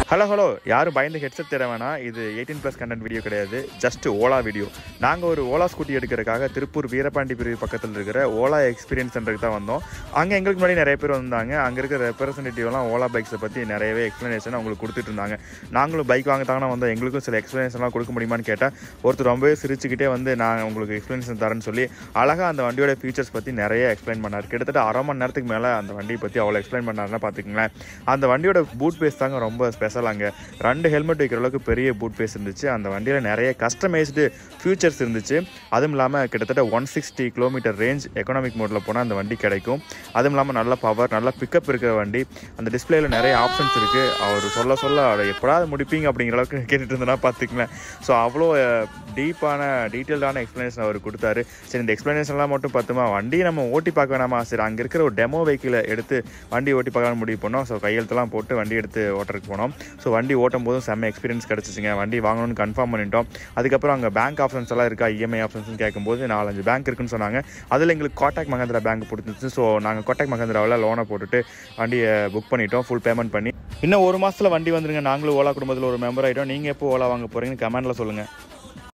hello hello யாரும் பயந்து headset தர வேணாம் இது எயிட்டீன் ப்ளஸ் கண்டென்ட் வீடியோ கிடையாது ஜஸ்ட் ஓலா வீடியோ நாங்கள் ஒரு ஓலா ஸ்கூட்டி எடுக்கிறதுக்காக திருப்பூர் வீரபாண்டி பிரிவு பக்கத்தில் இருக்கிற ஓலா எக்ஸ்பீரியன்ஸ் சென்டருக்கு தான் வந்தோம் அங்கே எங்களுக்கு முன்னாடி நிறைய பேர் வந்தாங்க அங்கே இருக்கிற ரெப்ரசன்டேட்டிவ்லாம் ஓலா பைக்ஸை பற்றி நிறையவே எக்ஸ்ப்ளனேஷன் அவங்களுக்கு கொடுத்துட்டு இருந்தாங்க நாங்களும் பைக் வாங்க தானே வந்தோம் எங்களுக்கும் சில எக்ஸ்ப்ளனேஷன்லாம் கொடுக்க முடியுமான்னு கேட்டால் ஒருத்தர் ரொம்பவே சிரிச்சுக்கிட்டே வந்து நான் உங்களுக்கு எக்ஸ்ப்ளனேஷன் தரேன்னு சொல்லி அழகாக அந்த வண்டியோட ஃபீச்சர்ஸ் பற்றி நிறைய எக்ஸ்பிளைன் பண்ணார் கிட்டத்தட்ட அரை மணி நேரத்துக்கு மேலே அந்த வண்டியை பற்றி அவ்வளோ எக்ஸ்பிளைன் பண்ணாருன்னா பார்த்துக்கங்களேன் அந்த வண்டியோட பூட் பேஸ் தாங்க ரொம்ப ஸ்பெஷல் அங்கே ரெண்டு ஹெல்மெட் வைக்கிற அளவுக்கு பெரிய பூட் பேஸ் இருந்துச்சு அந்த வண்டியில் நிறைய கஸ்டமைஸ்டு ஃபியூச்சர்ஸ் இருந்துச்சு அதுவும் இல்லாமல் கிட்டத்தட்ட one sixty kilometre range economic மோடில் போனால் அந்த வண்டி கிடைக்கும் அதுவும் இல்லாமல் நல்ல பவர் நல்ல பிக்கப் இருக்கிற வண்டி அந்த டிஸ்பிளேயில் நிறைய ஆப்ஷன்ஸ் இருக்குது அவர் சொல்ல சொல்ல அதை எப்படாவது முடிப்பீங்க அப்படிங்கிற அளவுக்கு கேட்டுட்டு இருந்தேன்னா பார்த்துக்கங்களேன் ஸோ அவ்வளோ டீப்பான டீட்டெயில்டான எக்ஸ்ப்ளனேஷன் அவர் கொடுத்தாரு சரி இந்த எக்ஸ்ப்ளனேஷன்லாம் மட்டும் பார்த்துமா வண்டியை நம்ம ஓட்டி பார்க்க வேணாமா சரி அங்கே இருக்கிற ஒரு டெமோ வெஹிக்கிளை எடுத்து வண்டி ஓட்டி பார்க்கலாம்னு முடிவு பண்ணோம் ஸோ கையெழுத்தெல்லாம் போட்டு வண்டி எடுத்து ஓட்டுறதுக்கு போனோம் ஸோ வண்டி ஓட்டும் போதும் செம்ம எக்ஸ்பீரியன்ஸ் கிடச்சிச்சிங்க வண்டி வாங்கணும்னு கன்ஃபார்ம் பண்ணிட்டோம் அதுக்கப்புறம் அங்கே பேங்க் ஆப்ஷன்ஸ் எல்லாம் இருக்கா இஎம்ஐ ஆப்ஷன்ஸ்னு கேட்கும்போது நாலஞ்சு பேங்க் இருக்குன்னு சொன்னாங்க அதில் எங்களுக்கு கோட்டாக் மகேந்திரா பேங்க் பிடிச்சிருந்துச்சு ஸோ நாங்கள் கோட்டாக் மகேந்திராவில் லோனை போட்டுட்டு வண்டியை புக் பண்ணிட்டோம் ஃபுல் பேமெண்ட் பண்ணி இன்னும் ஒரு மாதத்தில் வண்டி வந்துருங்க நாங்களும் ஓலா குடும்பத்தில் ஒரு மெம்பர் ஆகிட்டோம் நீங்கள் எப்போ ஓலா வாங்க போகிறீங்கன்னு கமெண்ட்டில் சொல்லுங்கள்